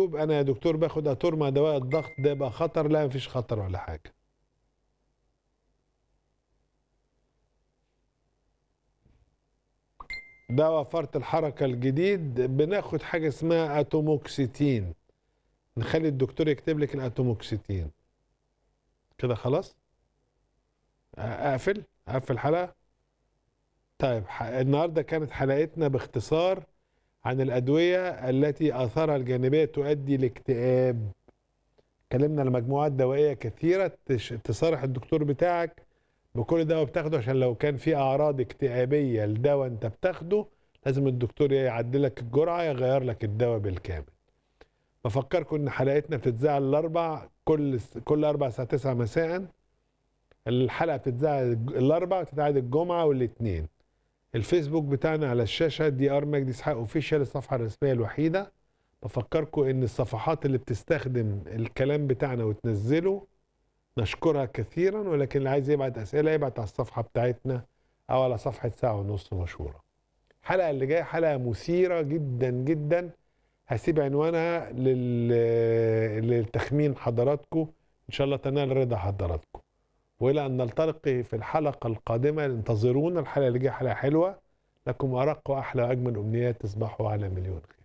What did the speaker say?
اليوتيوب انا يا دكتور باخد اتور مع دواء الضغط ده يبقى خطر لا مفيش خطر ولا حاجه دواء فرط الحركه الجديد بناخد حاجه اسمها اتوموكسيتين نخلي الدكتور يكتب لك الاتوموكسيتين كده خلاص اقفل اقفل الحلقه طيب ح- النهارده كانت حلقتنا باختصار عن الادويه التي اثارها الجانبيه تؤدي لاكتئاب اتكلمنا على مجموعات دوائيه كثيره تش- تصارح الدكتور بتاعك بكل دواء بتاخده عشان لو كان في اعراض اكتئابيه لدواء انت بتاخده لازم الدكتور يا يعدل لك الجرعه يغير لك الدواء بالكامل بفكركم ان حلقتنا بتتذاع الاربع كل كل اربع الساعه 9 مساء الحلقه بتتذاع الاربع وتتعاد الجمعه والاثنين الفيسبوك بتاعنا على الشاشه دي ار مجدي اسحاق اوفيشال الصفحه الرسميه الوحيده بفكركم ان الصفحات اللي بتستخدم الكلام بتاعنا وتنزله نشكرها كثيرا ولكن اللي عايز يبعت اسئله يبعت على الصفحه بتاعتنا او على صفحه ساعه ونص مشهوره الحلقه اللي جايه حلقه مثيره جدا جدا هسيب عنوانها لل... للتخمين حضراتكم ان شاء الله تنال رضا حضراتكم والى ان نلتقي في الحلقه القادمه انتظرونا الحلقه اللي جايه حلقه حلوه لكم ارق واحلى واجمل امنيات تصبحوا على مليون خير